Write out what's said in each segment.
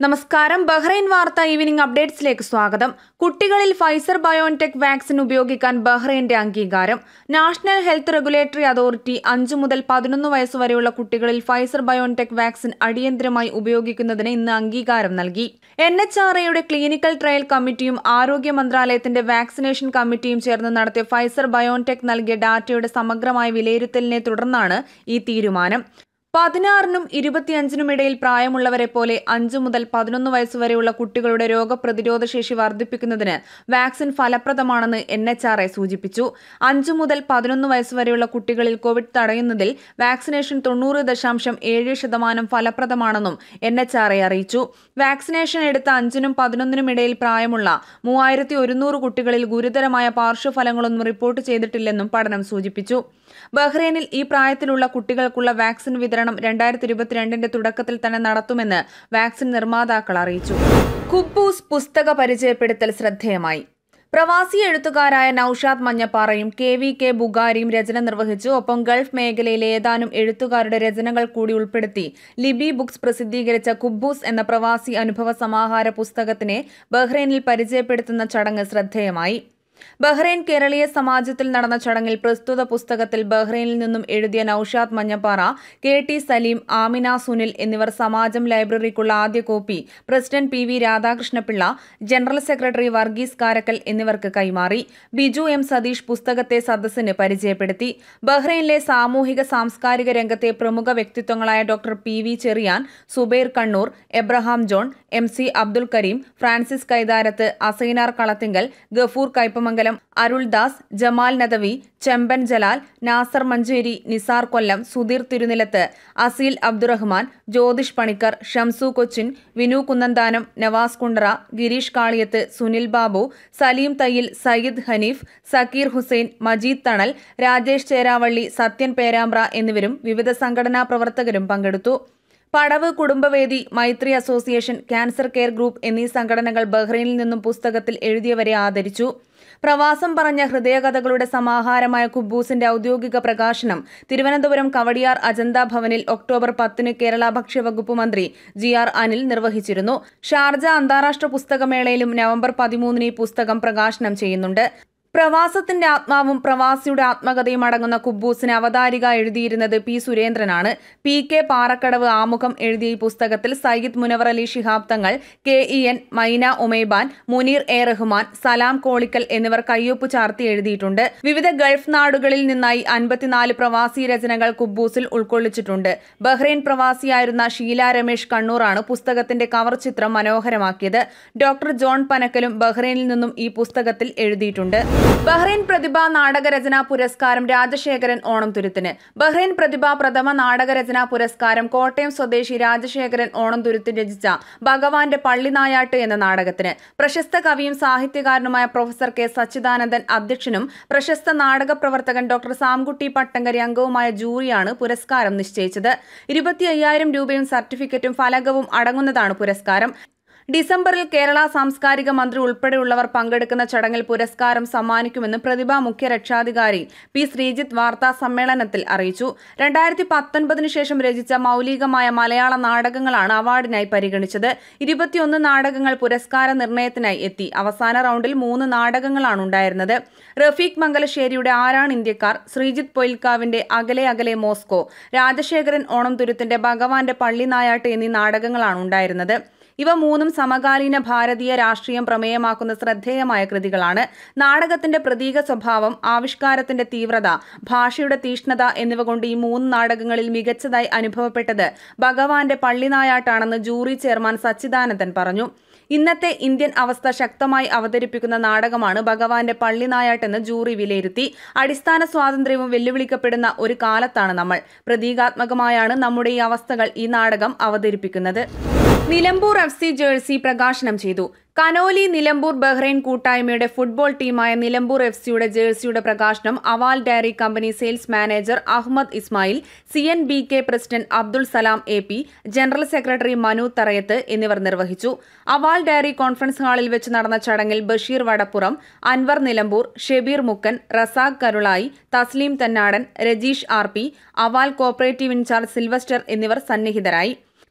നമസ്കാരം ബഹ്റൈൻ വാർത്ത ഈവനിംഗ് അപ്ഡേറ്റ്സിലേക്ക് സ്വാഗതം കുട്ടികളിൽ ഫൈസർ ബയോൺടെക് വാക്സിൻ ഉപയോഗിക്കാൻ ബഹ്റൈന്റെ അംഗീകാരം നാഷണൽ ഹെൽത്ത് റെഗുലേറ്ററി അതോറിറ്റി അഞ്ചു മുതൽ പതിനൊന്ന് വയസ്സ് വരെയുള്ള കുട്ടികളിൽ ഫൈസർ ബയോൺടെക് വാക്സിൻ അടിയന്തരമായി ഉപയോഗിക്കുന്നതിന് ഇന്ന് അംഗീകാരം നൽകി എൻ എച്ച് ആർ എയുടെ ക്ലിനിക്കൽ ട്രയൽ കമ്മിറ്റിയും ആരോഗ്യ മന്ത്രാലയത്തിന്റെ വാക്സിനേഷൻ കമ്മിറ്റിയും ചേർന്ന് നടത്തിയ ഫൈസർ ബയോൺടെക് നൽകിയ ഡാറ്റയുടെ സമഗ്രമായ വിലയിരുത്തലിനെ തുടർന്നാണ് ഈ തീരുമാനം പതിനാറിനും ഇരുപത്തിയഞ്ചിനും ഇടയിൽ പ്രായമുള്ളവരെ പോലെ അഞ്ചു മുതൽ പതിനൊന്ന് വയസ്സുവരെയുള്ള കുട്ടികളുടെ രോഗപ്രതിരോധ ശേഷി വർദ്ധിപ്പിക്കുന്നതിന് വാക്സിൻ ഫലപ്രദമാണെന്ന് എൻ എച്ച് ആർ ഐ സൂചിപ്പിച്ചു അഞ്ചു മുതൽ പതിനൊന്ന് വയസ്സുവരെയുള്ള കുട്ടികളിൽ കോവിഡ് തടയുന്നതിൽ വാക്സിനേഷൻ തൊണ്ണൂറ് ദശാംശം ഏഴ് ശതമാനം ഫലപ്രദമാണെന്നും എൻ എച്ച് ആർ ഐ അറിയിച്ചു വാക്സിനേഷൻ എടുത്ത അഞ്ചിനും പതിനൊന്നിനും ഇടയിൽ പ്രായമുള്ള മൂവായിരത്തി ഒരുന്നൂറ് കുട്ടികളിൽ ഗുരുതരമായ പാർശ്വഫലങ്ങളൊന്നും റിപ്പോർട്ട് ചെയ്തിട്ടില്ലെന്നും പഠനം സൂചിപ്പിച്ചു ബഹ്റൈനിൽ ഈ പ്രായത്തിലുള്ള കുട്ടികൾക്കുള്ള വാക്സിൻ വിതരണം രണ്ടായിരത്തി ഇരുപത്തിരണ്ടിന്റെ തുടക്കത്തിൽ തന്നെ നടത്തുമെന്ന് വാക്സിൻ നിർമ്മാതാക്കൾ അറിയിച്ചു കുബൂസ് പുസ്തക പരിചയപ്പെടുത്തൽ ശ്രദ്ധേയമായി പ്രവാസി എഴുത്തുകാരായ നൌഷാദ് മഞ്ഞപ്പാറയും കെ വി കെ ബുഗാരിയും രചന നിർവഹിച്ചു ഒപ്പം ഗൾഫ് മേഖലയിലെ ഏതാനും എഴുത്തുകാരുടെ രചനകൾ കൂടി ഉൾപ്പെടുത്തി ലിബി ബുക്സ് പ്രസിദ്ധീകരിച്ച കുബൂസ് എന്ന പ്രവാസി അനുഭവ സമാഹാര പുസ്തകത്തിനെ ബഹ്റൈനിൽ പരിചയപ്പെടുത്തുന്ന ചടങ്ങ് ശ്രദ്ധേയമായി ബഹ്റൈൻ കേരളീയ സമാജത്തിൽ നടന്ന ചടങ്ങിൽ പ്രസ്തുത പുസ്തകത്തിൽ ബഹ്റൈനിൽ നിന്നും എഴുതിയ നൌഷാദ് മഞ്ഞപ്പാറ കെ ടി സലീം ആമിന സുനിൽ എന്നിവർ സമാജം ലൈബ്രറിക്കുള്ള ആദ്യ copy president P V Radhakrishnapillai general secretary Varghese Karakkal എന്നിവർക്ക് കൈമാറി ബിജു എം സതീഷ് പുസ്തകത്തെ സദസ്സിന് പരിചയപ്പെടുത്തി ബഹ്റൈനിലെ സാമൂഹിക സാംസ്കാരിക രംഗത്തെ പ്രമുഖ വ്യക്തിത്വങ്ങളായ doctor P V Cherian Zubair Kannur Abraham John M C Abdul Kareem Francis Kaitharath Asainar Kalathingal Gafoor Kaipamangalam Aruldas Jamal Nadvi Chemban Jalal Nasar Manjeri Nisar Kollam Sudheer Thirunilath Aseel Abdurahman Jyothish Panicker Shamsu Cochin Vinu Kunnanthanam Navas Kundara Gireesh Kaliyath Sunil Babu Saleem Thayyil Sayyid Hanif Zakir Hussain Majeed Thanal Rajesh Cheravally Sathyan Perambra എന്നിവരും വിവിധ സംഘടനാ പ്രവർത്തകരും പങ്കെടുത്തു പടവ് കുടുംബവേദി Maithri association cancer care group എന്നീ സംഘടനകൾ ബഹ്റൈനിൽ നിന്നും പുസ്തകത്തിൽ എഴുതിയവരെ ആദരിച്ചു പ്രവാസം പറഞ്ഞ ഹൃദയകഥകളുടെ സമാഹാരമായ കുബൂസിന്റെ ഔദ്യോഗിക പ്രകാശനം തിരുവനന്തപുരം കവടിയാർ അജന്ത ഭവനിൽ ഒക്ടോബർ പത്തിന് കേരള ഭക്ഷ്യവകുപ്പ് മന്ത്രി ജി ആർ അനിൽ നിർവഹിച്ചിരുന്നു ഷാർജ അന്താരാഷ്ട്ര പുസ്തകമേളയിലും നവംബർ പതിമൂന്നിന് ഈ പുസ്തകം പ്രകാശനം ചെയ്യുന്നുണ്ട് പ്രവാസത്തിന്റെ ആത്മാവും പ്രവാസിയുടെ ആത്മകഥയും അടങ്ങുന്ന കുബൂസിന് അവതാരിക എഴുതിയിരുന്നത് പി സുരേന്ദ്രനാണ് പി കെ പാറക്കടവ് ആമുഖം എഴുതിയ ഈ പുസ്തകത്തിൽ സയ്യിദ് മുനവർ അലി ശിഹാബ് തങ്ങൾ K E N Myna Umaiban Munir A Rahman Salam Kolikkal എന്നിവർ കയ്യൊപ്പ് ചാർത്തി എഴുതിയിട്ടുണ്ട് വിവിധ ഗൾഫ് നാടുകളിൽ നിന്നായി അൻപത്തിനാല് പ്രവാസി രചനകൾ കുബൂസിൽ ഉൾക്കൊള്ളിച്ചിട്ടുണ്ട് ബഹ്റൈൻ പ്രവാസിയായിരുന്ന ഷീല രമേശ് കണ്ണൂറാണ് പുസ്തകത്തിന്റെ കവർ ചിത്രം മനോഹരമാക്കിയത് ഡോക്ടർ ജോൺ പനക്കലും ബഹ്റൈനിൽ നിന്നും ഈ പുസ്തകത്തിൽ എഴുതിയിട്ടുണ്ട് ബഹ്റൈൻ പ്രതിഭ നാടകരചനാ പുരസ്കാരം രാജശേഖരൻ ഓണം തുരുത്തിന് ബഹ്റൈൻ പ്രതിഭ പ്രഥമ നാടകരചനാ പുരസ്കാരം കോട്ടയം സ്വദേശി രാജശേഖരൻ ഓണം തുരുത്ത് രചിച്ച ഭഗവാന്റെ പള്ളിനായാട്ട് എന്ന നാടകത്തിന് പ്രശസ്ത കവിയും സാഹിത്യകാരനുമായ പ്രൊഫസർ കെ സച്ചിദാനന്ദൻ അധ്യക്ഷനും പ്രശസ്ത നാടക പ്രവർത്തകൻ ഡോക്ടർ സാംകുട്ടി പട്ടങ്കരി അംഗവുമായ ജൂറിയാണ് പുരസ്കാരം നിശ്ചയിച്ചത് ഇരുപത്തി അയ്യായിരം രൂപയും സർട്ടിഫിക്കറ്റും ഫലകവും അടങ്ങുന്നതാണ് പുരസ്കാരം ഡിസംബറിൽ കേരള സാംസ്കാരിക മന്ത്രി ഉൾപ്പെടെയുള്ളവർ പങ്കെടുക്കുന്ന ചടങ്ങിൽ പുരസ്കാരം സമ്മാനിക്കുമെന്ന് പ്രതിഭ മുഖ്യ രക്ഷാധികാരി പി ശ്രീജിത്ത് വാർത്താ സമ്മേളനത്തിൽ അറിയിച്ചു രണ്ടായിരത്തി പത്തൊൻപതിനു ശേഷം രചിച്ച മൗലികമായ മലയാള നാടകങ്ങളാണ് അവാർഡിനായി പരിഗണിച്ചത് ഇരുപത്തിയൊന്ന് നാടകങ്ങൾ പുരസ്കാര നിർണയത്തിനായി എത്തി അവസാന റൗണ്ടിൽ മൂന്ന് നാടകങ്ങളാണ് ഉണ്ടായിരുന്നത് റഫീഖ് മംഗലശ്ശേരിയുടെ ആരാണ് ഇന്ത്യക്കാർ ശ്രീജിത്ത് പൊയിൽക്കാവിന്റെ അകലെ അകലെ മോസ്കോ രാജശേഖരൻ ഓണം തുരുത്തിന്റെ ഭഗവാന്റെ പള്ളി നായാട്ട് എന്നീ നാടകങ്ങളാണ് ഉണ്ടായിരുന്നത് ഇവ മൂന്നും സമകാലീന ഭാരതീയ രാഷ്ട്രീയം പ്രമേയമാക്കുന്ന ശ്രദ്ധേയമായ കൃതികളാണ് നാടകത്തിന്റെ പ്രതീക സ്വഭാവം ആവിഷ്കാരത്തിന്റെ തീവ്രത ഭാഷയുടെ തീഷ്ണത എന്നിവ കൊണ്ട് ഈ മൂന്ന് നാടകങ്ങളിൽ മികച്ചതായി അനുഭവപ്പെട്ടത് ഭഗവാന്റെ പള്ളിനായാട്ടാണെന്ന് ജൂറി ചെയർമാൻ സച്ചിദാനന്ദൻ പറഞ്ഞു ഇന്നത്തെ ഇന്ത്യൻ അവസ്ഥ ശക്തമായി അവതരിപ്പിക്കുന്ന നാടകമാണ് ഭഗവാന്റെ പള്ളിനായാട്ടെന്ന് ജൂറി വിലയിരുത്തി അടിസ്ഥാന സ്വാതന്ത്ര്യവും വെല്ലുവിളിക്കപ്പെടുന്ന ഒരു കാലത്താണ് നമ്മൾ പ്രതീകാത്മകമായാണ് നമ്മുടെ ഈ അവസ്ഥകൾ ഈ നാടകം അവതരിപ്പിക്കുന്നത് നിലമ്പൂർ എഫ് സി ജേഴ്സി പ്രകാശനം ചെയ്തു കനോലി നിലമ്പൂർ ബഹ്റൈൻ കൂട്ടായ്മയുടെ ഫുട്ബോൾ ടീമായ നിലമ്പൂർ എഫ് സിയുടെ ജേഴ്സിയുടെ പ്രകാശനം Awal dairy company sales manager Ahmed Ismail C N B K president Abdul Salam A P general secretary Manu Tharayath എന്നിവർ നിർവഹിച്ചു അവാൽ ഡയറി കോൺഫറൻസ് ഹാളിൽ വെച്ച് നടന്ന ചടങ്ങിൽ Basheer Vadappuram Anwar Nilambur Shebeer Mukkan Razak Karulai Thasleem Thannadan Rajeesh R P Awal cooperative in charge Sylvester എന്നിവർ സന്നിഹിതരായി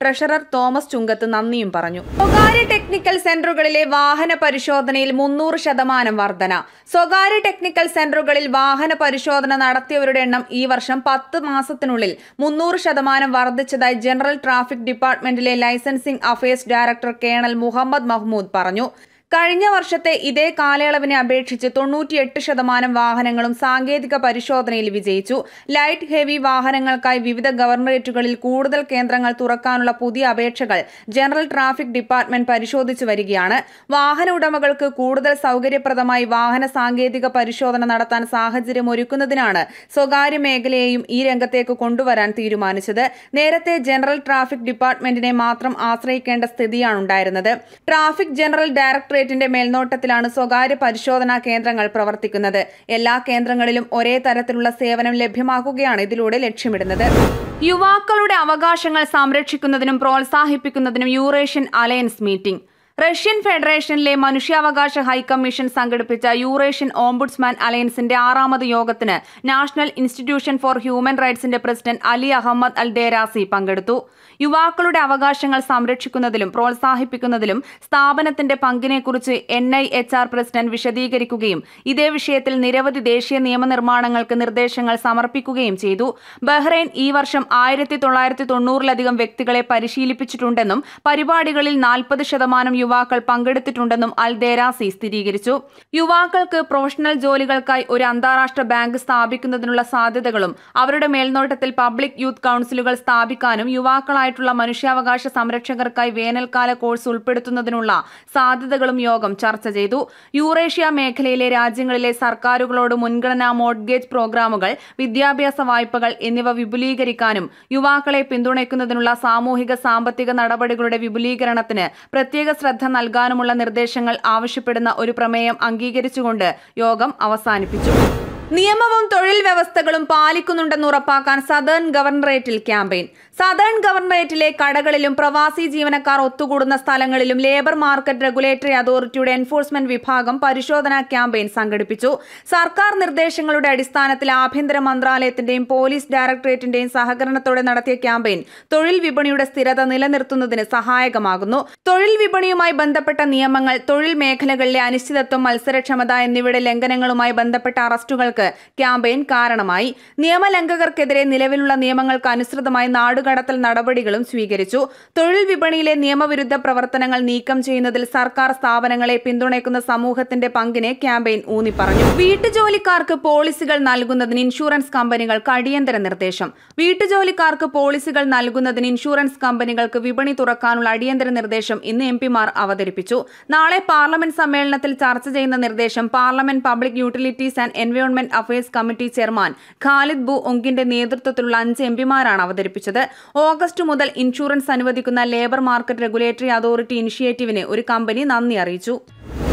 ട്രഷറർ തോമസ് ചുങ്കത്ത് നന്ദിയും പറഞ്ഞു സ്വകാര്യ ടെക്നിക്കൽ സെന്ററുകളിലെ വാഹന പരിശോധനയിൽ മുന്നൂറ് ശതമാനം വർധന സ്വകാര്യ ടെക്നിക്കൽ സെന്ററുകളിൽ വാഹന പരിശോധന നടത്തിയവരുടെ എണ്ണം ഈ വർഷം പത്ത് മാസത്തിനുള്ളിൽ മുന്നൂറ് ശതമാനം വർദ്ധിച്ചതായി ജനറൽ ട്രാഫിക് ഡിപ്പാർട്ട്മെന്റിലെ licensing affairs director colonel Mohammed Mahmood പറഞ്ഞു കഴിഞ്ഞ വർഷത്തെ ഇതേ കാലയളവിനെ അപേക്ഷിച്ച് തൊണ്ണൂറ്റിയെട്ട് ശതമാനം വാഹനങ്ങളും സാങ്കേതിക പരിശോധനയിൽ വിജയിച്ചു ലൈറ്റ് ഹെവി വാഹനങ്ങൾക്കായി വിവിധ ഗവർണറേറ്റുകളിൽ കൂടുതൽ കേന്ദ്രങ്ങൾ തുറക്കാനുള്ള പുതിയ അപേക്ഷകൾ ജനറൽ ട്രാഫിക് ഡിപ്പാർട്ട്മെന്റ് പരിശോധിച്ചു വരികയാണ് വാഹന ഉടമകൾക്ക് കൂടുതൽ സൗകര്യപ്രദമായി വാഹന സാങ്കേതിക പരിശോധന നടത്താൻ സാഹചര്യം ഒരുക്കുന്നതിനാണ് സ്വകാര്യ മേഖലയെയും ഈ രംഗത്തേക്ക് കൊണ്ടുവരാൻ തീരുമാനിച്ചത് നേരത്തെ ജനറൽ ട്രാഫിക് ഡിപ്പാർട്ട്മെന്റിനെ മാത്രം ആശ്രയിക്കേണ്ട സ്ഥിതിയാണുണ്ടായിരുന്നത് ട്രാഫിക് ജനറൽ ഡയറക്ടറേറ്റ് ഡയറക്ടറേറ്റിന്റെ മേൽനോട്ടത്തിലാണ് സ്വകാര്യ പരിശോധനാ കേന്ദ്രങ്ങൾ പ്രവർത്തിക്കുന്നത് എല്ലാ കേന്ദ്രങ്ങളിലും ഒരേ തരത്തിലുള്ള സേവനം ലഭ്യമാക്കുകയാണ് ഇതിലൂടെ ലക്ഷ്യമിടുന്നത് യുവാക്കളുടെ അവകാശങ്ങൾ സംരക്ഷിക്കുന്നതിനും പ്രോത്സാഹിപ്പിക്കുന്നതിനും യൂറേഷ്യൻ അലയൻസ് മീറ്റിംഗ് റഷ്യൻ ഫെഡറേഷനിലെ മനുഷ്യാവകാശ ഹൈക്കമ്മീഷൻ സംഘടിപ്പിച്ച യൂറേഷ്യൻ ഓംബുഡ്സ്മാൻ അലയൻസിന്റെ ആറാമത് യോഗത്തിന് നാഷണൽ ഇൻസ്റ്റിറ്റ്യൂഷൻ ഫോർ ഹ്യൂമൻ റൈറ്റ്സിന്റെ president Ali Ahmed Al Derazi പങ്കെടുത്തു യുവാക്കളുടെ അവകാശങ്ങൾ സംരക്ഷിക്കുന്നതിലും പ്രോത്സാഹിപ്പിക്കുന്നതിലും സ്ഥാപനത്തിന്റെ പങ്കിനെക്കുറിച്ച് N I H R president വിശദീകരിക്കുകയും ഇതേ വിഷയത്തിൽ നിരവധി ദേശീയ നിയമനിർമ്മാണങ്ങൾക്ക് നിർദ്ദേശങ്ങൾ സമർപ്പിക്കുകയും ചെയ്തു ബഹ്റൈൻ ഈ വർഷം ആയിരത്തി തൊള്ളായിരത്തി തൊണ്ണൂറിലധികം വ്യക്തികളെ പരിശീലിപ്പിച്ചിട്ടുണ്ടെന്നും പരിപാടികളിൽ നാൽപ്പത് ശതമാനം യുവാക്കൾ പങ്കെടുത്തിട്ടുണ്ടെന്നും അൽ ദേരാസി സ്ഥിരീകരിച്ചു യുവാക്കൾക്ക് പ്രൊഫഷണൽ ജോലികൾക്കായി ഒരു അന്താരാഷ്ട്ര ബാങ്ക് സ്ഥാപിക്കുന്നതിനുള്ള സാധ്യതകളും അവരുടെ മേൽനോട്ടത്തിൽ പബ്ലിക് യൂത്ത് കൌൺസിലുകൾ സ്ഥാപിക്കാനും യുവാക്കളായിട്ടുള്ള മനുഷ്യാവകാശ സംരക്ഷകർക്കായി വേനൽക്കാല കോഴ്സ് ഉൾപ്പെടുത്തുന്നതിനുള്ള സാധ്യതകളും യോഗം ചർച്ച ചെയ്തു യൂറേഷ്യ മേഖലയിലെ രാജ്യങ്ങളിലെ സർക്കാരുകളോട് മുൻഗണനാ മോഡ്ഗേജ് പ്രോഗ്രാമുകൾ വിദ്യാഭ്യാസ വായ്പകൾ എന്നിവ വിപുലീകരിക്കാനും യുവാക്കളെ പിന്തുണയ്ക്കുന്നതിനുള്ള സാമൂഹിക സാമ്പത്തിക നടപടികളുടെ വിപുലീകരണത്തിന് പ്രത്യേക ശ്രദ്ധ നൽകാനുമുള്ള നിർദ്ദേശങ്ങൾ ആവശ്യപ്പെടുന്ന ഒരു പ്രമേയം അംഗീകരിച്ചുകൊണ്ട് യോഗം അവസാനിപ്പിച്ചു നിയമവും തൊഴിൽ വ്യവസ്ഥകളും പാലിക്കുന്നുണ്ടെന്ന് ഉറപ്പാക്കാൻ സദേൺ ഗവർണറേറ്റിൽ ക്യാമ്പയിൻ സദേൺ ഗവർണറേറ്റിലെ കടകളിലും പ്രവാസി ജീവനക്കാർ ഒത്തുകൂടുന്ന സ്ഥലങ്ങളിലും ലേബർ മാർക്കറ്റ് റെഗുലേറ്ററി അതോറിറ്റിയുടെ എൻഫോഴ്സ്മെന്റ് വിഭാഗം പരിശോധനാ ക്യാമ്പയിൻ സംഘടിപ്പിച്ചു സർക്കാർ നിർദ്ദേശങ്ങളുടെ അടിസ്ഥാനത്തിൽ ആഭ്യന്തര മന്ത്രാലയത്തിന്റെയും പോലീസ് ഡയറക്ടറേറ്റിന്റെയും സഹകരണത്തോടെ നടത്തിയ ക്യാമ്പയിൻ തൊഴിൽ വിപണിയുടെ സ്ഥിരത നിലനിർത്തുന്നതിന് സഹായകമാകുന്നു തൊഴിൽ വിപണിയുമായി ബന്ധപ്പെട്ട നിയമങ്ങൾ തൊഴിൽ മേഖലകളിലെ അനിശ്ചിതത്വം മത്സരക്ഷമത എന്നിവയുടെ ലംഘനങ്ങളുമായി ബന്ധപ്പെട്ട അറസ്റ്റുകൾക്ക് ക്യാമ്പയിൻ കാരണമായി നിയമലംഘകർക്കെതിരെ നിലവിലുള്ള നിയമങ്ങൾക്ക് അനുസൃതമായി നാടുകടത്തൽ നടപടികളും സ്വീകരിച്ചു തൊഴിൽ വിപണിയിലെ നിയമവിരുദ്ധ പ്രവർത്തനങ്ങൾ നീക്കം ചെയ്യുന്നതിൽ സർക്കാർ സ്ഥാപനങ്ങളെ പിന്തുണയ്ക്കുന്ന സമൂഹത്തിന്റെ പങ്കിനെ ക്യാമ്പയിൻ ഊന്നിപ്പറഞ്ഞു വീട്ടുജോലിക്കാർക്ക് പോളിസികൾ നൽകുന്നതിന് ഇൻഷുറൻസ് കമ്പനികൾക്ക് അടിയന്തര നിർദ്ദേശം വീട്ടുജോലിക്കാർക്ക് പോളിസികൾ നൽകുന്നതിന് ഇൻഷുറൻസ് കമ്പനികൾക്ക് വിപണി തുറക്കാനുള്ള അടിയന്തര നിർദ്ദേശം ഇന്ന് എം പിമാർ അവതരിപ്പിച്ചു നാളെ പാർലമെന്റ് സമ്മേളനത്തിൽ ചർച്ച ചെയ്യുന്ന നിർദ്ദേശം parliament public utilities and environment affairs committee chairman Khalid Bu ഒങ്കിന്റെ നേതൃത്വത്തിലുള്ള അഞ്ച് എംപിമാരാണ് അവതരിപ്പിച്ചത് ഓഗസ്റ്റ് മുതൽ ഇൻഷുറൻസ് അനുവദിക്കുന്ന ലേബർ മാർക്കറ്റ് റെഗുലേറ്ററി അതോറിറ്റി ഇനിഷ്യേറ്റീവിന് ഒരു കമ്പനി നന്ദി അറിയിച്ചു